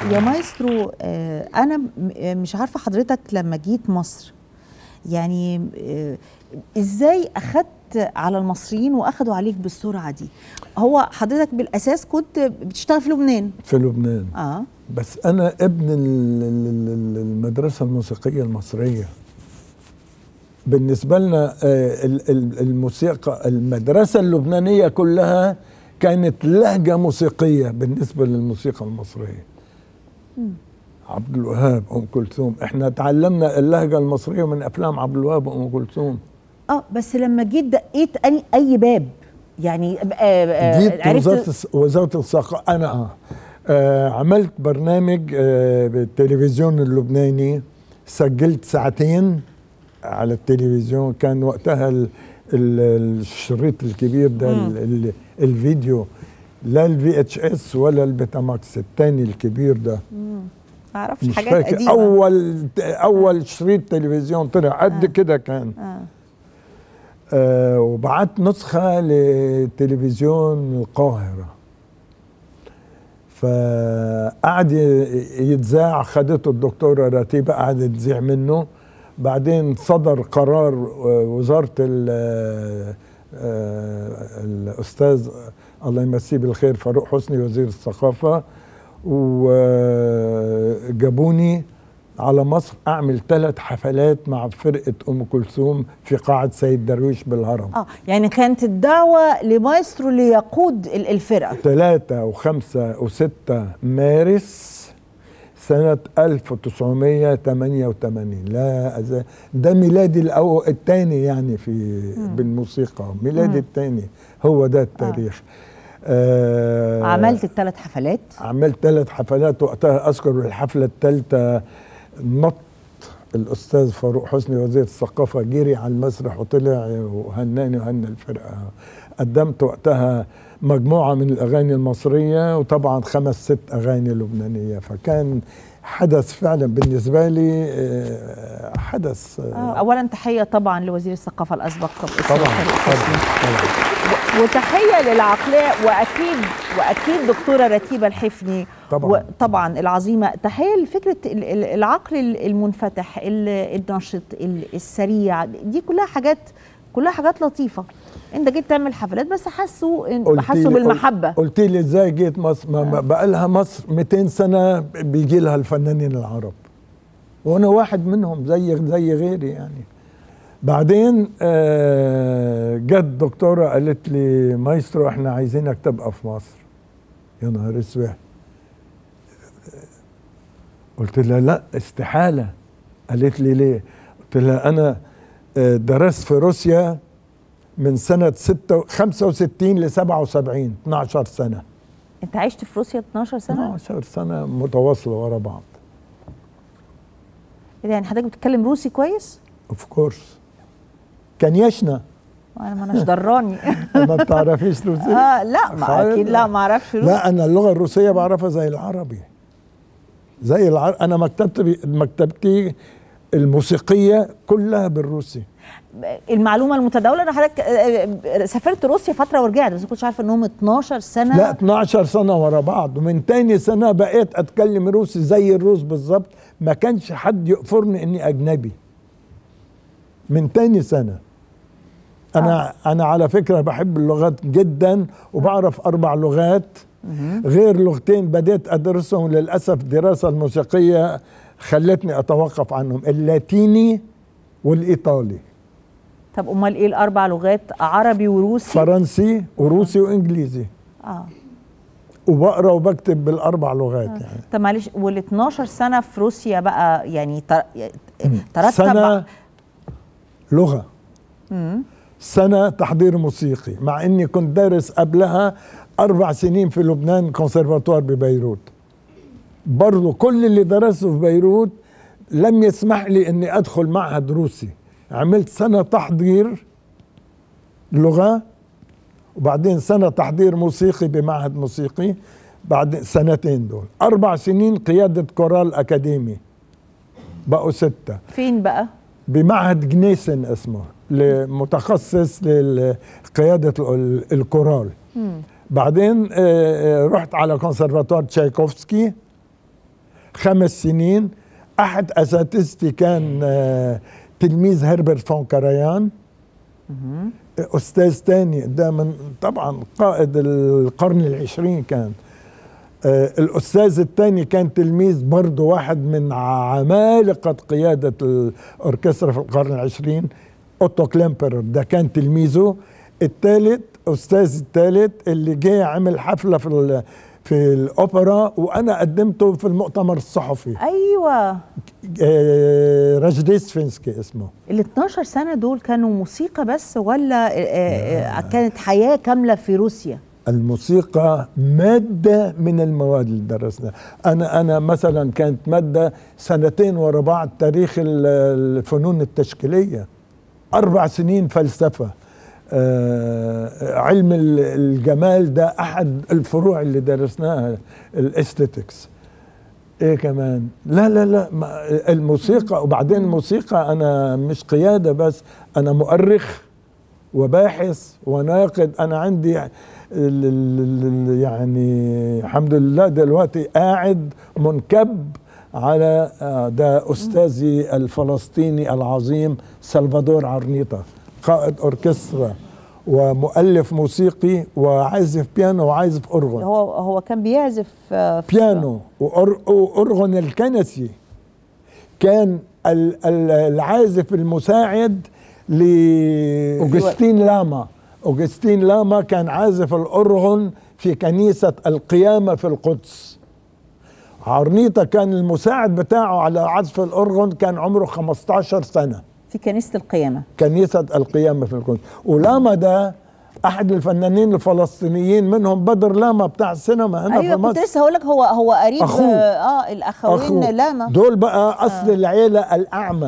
يا مايسترو آه، انا م- آه، مش عارفه حضرتك لما جيت مصر يعني آه، ازاي اخدت على المصريين واخدوا عليك بالسرعه دي هو حضرتك بالاساس كنت بتشتغل في لبنان في لبنان اه بس انا ابن ال- ال- ال- المدرسه الموسيقيه المصريه بالنسبه لنا آه، ال- ال- الموسيقى المدرسه اللبنانيه كلها كانت لهجه موسيقيه بالنسبه للموسيقى المصريه عبد الوهاب ام كلثوم احنا تعلمنا اللهجه المصريه من افلام عبد الوهاب وام كلثوم اه بس لما جيت دقيت أي, اي باب يعني آه، آه، جيت عرفت وزاره الس- وزاره الثقافه انا آه. آه عملت برنامج آه بالتلفزيون اللبناني سجلت ساعتين على التلفزيون كان وقتها ال ال الشريط الكبير ده ال ال الفيديو لا الفي اتش اس ولا البيتاماكس الثاني الكبير ده ما اعرفش مش حاجات فاكر قديمه اول اول شريط تلفزيون طلع قد كده كان آه. آه وبعت نسخة لتلفزيون القاهرة فقعد ي- يتذاع خدته الدكتورة رتيبة قعدت تذيع منه بعدين صدر قرار آه، وزارة ال- آه، آه، الأستاذ الله يمسيه بالخير فاروق حسني وزير الثقافة وجابوني على مصر اعمل ثلاث حفلات مع فرقه ام كلثوم في قاعه سيد درويش بالهرم اه يعني كانت الدعوه لمايسترو ليقود ال- الفرقه ثلاثة وخمسة وستة مارس سنة 1988 لا أز... ده ميلادي الأو... الثاني يعني في بالموسيقى ميلادي الثاني هو ده التاريخ آه عملت الثلاث حفلات عملت ثلاث حفلات وقتها اذكر الحفله الثالثه نط الاستاذ فاروق حسني وزير الثقافه جري على المسرح وطلع وهناني وهنا الفرقه قدمت وقتها مجموعه من الاغاني المصريه وطبعا خمس ست اغاني لبنانيه فكان حدث فعلا بالنسبه لي آه، حدث آه، آه. اولا تحيه طبعا لوزير الثقافه الاسبق الأستاذ طبعا فاروق حسني. طبعا طبعا وتحيه للعقلاء واكيد واكيد دكتوره رتيبه الحفني طبعاً. وطبعا العظيمه تحيه لفكره ال- ال- العقل المنفتح ال- النشط ال- السريع دي كلها حاجات كلها حاجات لطيفه انت جيت تعمل حفلات بس حسوا إن- قلت حسوا لي- بالمحبه قلت لي ازاي جيت مصر ما ما بقى لها مصر 200 سنه بيجي لها الفنانين العرب وانا واحد منهم زي زي غيري يعني بعدين آه، جت دكتوره قالت لي مايسترو احنا عايزينك تبقى في مصر يا نهار اسود قلت لها لا استحاله قالت لي ليه قلت لها انا آه، درست في روسيا من سنة 6 65 ل 77 12 سنة انت عشت في روسيا 12 سنه 12 سنة متواصلة ورا بعض إيه ده يعني حضرتك بتتكلم روسي كويس اوف كورس كان يشنا انا ما اناش دراني ما بتعرفيش روسي اه لا ما اكيد لا ما اعرفش روسي لا انا اللغة الروسية بعرفها زي العربي زي العربي انا مكتبتي مكتبتي الموسيقية كلها بالروسي المعلومه المتداوله ان حضرتك آه، آه، سافرت روسيا فتره ورجعت بس ما كنتش عارفه انهم 12 سنه لا 12 سنة ورا بعض ومن تاني سنة بقيت أتكلم روسي زي الروس بالظبط ما كانش حد يقفرني إني أجنبي من تاني سنة أنا آه. أنا على فكرة بحب اللغات جدا وبعرف أربع لغات غير لغتين بديت أدرسهم للأسف الدراسة الموسيقية خلتني أتوقف عنهم اللاتيني والإيطالي طب امال ايه الاربع لغات عربي وروسي فرنسي وروسي وإنجليزي اه وبقرا وبكتب بالأربع لغات يعني طب معلش وال 12 سنه في روسيا بقى يعني تر... ترتب سنة لغة سنة تحضير موسيقي مع اني كنت دارس قبلها اربع سنين في لبنان كونسرفاتوار ببيروت برضو كل اللي درسه في بيروت لم يسمح لي اني ادخل معهد روسي عملت سنة تحضير لغة وبعدين سنة تحضير موسيقي بمعهد موسيقي بعد سنتين دول أربع سنين قيادة كورال أكاديمي بقوا ستة فين بقى بمعهد جنيسن اسمه متخصص لقيادة ال- الكورال بعدين آه، آه، رحت على كونسرفاتوار تشايكوفسكي خمس سنين احد اساتذتي كان آه، تلميذ هربرت فون كريان استاذ تاني ده من طبعا قائد القرن العشرين كان آه، الاستاذ الثاني كان تلميذ برضه واحد من عمالقه قياده الاوركسترا في القرن العشرين اوتو كليمبر ده كان تلميذه الثالث استاذ الثالث اللي جه عمل حفله في ال- في الاوبرا وانا قدمته في المؤتمر الصحفي ايوه آه، رجديس فينسكي اسمه ال 12 سنه دول كانوا موسيقى بس ولا آه، آه، كانت حياه كامله في روسيا الموسيقى مادة من المواد اللي درسناها أنا أنا مثلا كانت مادة سنتين ورا بعض تاريخ ال- الفنون التشكيلية أربع سنين فلسفة آه، علم ال- الجمال ده أحد الفروع اللي درسناها الاستيتكس ايه كمان لا لا لا ما- الموسيقى وبعدين الموسيقى انا مش قياده بس انا مؤرخ وباحث وناقد انا عندي ال- ال- ال- يعني الحمد لله دلوقتي قاعد منكب على آه، ده استاذي الفلسطيني العظيم سلفادور عرنيطه قائد اوركسترا ومؤلف موسيقي وعازف بيانو وعازف اورغون هو هو كان بيعزف آه، في- بيانو وأر- وأرغن الكنسي كان ال- ال- العازف المساعد لأوغسطين لاما أوغسطين لاما كان عازف الأرغن في كنيسة القيامة في القدس عرنيطة كان المساعد بتاعه على عزف الأرغن كان عمره 15 سنة في كنيسه القيامه كنيسة القيامة في القدس ولاما ده أحد الفنانين الفلسطينيين منهم بدر لاما بتاع السينما هنا ايوه في كنت مصر لسه هقول لك هو هو قريب أخوه. اه, آه الاخوين أخوه. لاما دول بقى اصل العيله الاعمى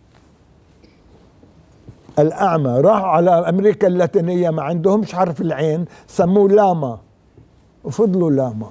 الاعمى راحوا على امريكا اللاتينيه ما عندهمش حرف العين سموه لاما وفضلوا لاما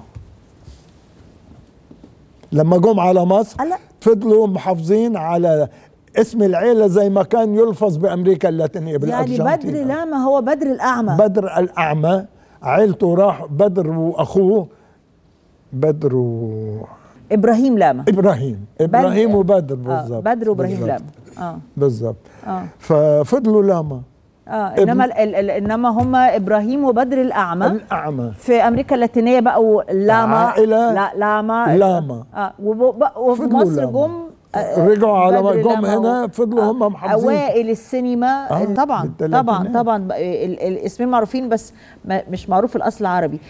لما جم على مصر هلا فضلوا محافظين على اسم العيله زي ما كان يلفظ بامريكا اللاتينيه يعني بالارجنتين بدر لاما هو بدر الاعمى بدر الاعمى عيلته راح بدر واخوه بدر و... ابراهيم لاما ابراهيم ابراهيم وبدر آه بالظبط بدر وابراهيم بالظبط. لاما اه بالظبط اه ففضلوا لاما اه انما ال ال انما هم ابراهيم وبدر الاعمى الاعمى في امريكا اللاتينيه بقوا لاما عائلة لا لاما لاما. اه وب- ب- وفي فضلوا مصر لاما. جم آه، رجعوا على ما بدر جم لاما هنا و- فضلوا هم محافظين. اوائل السينما آه، طبعا بالتلاتينات. طبعا طبعا ب- ال- الاسمين معروفين بس ما- مش معروف الاصل العربي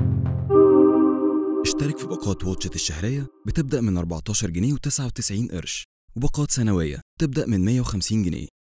اشترك في باقات واتشت الشهرية بتبدأ من 14 جنيه و99 قرش وباقات سنوية تبدأ من 150 جنيه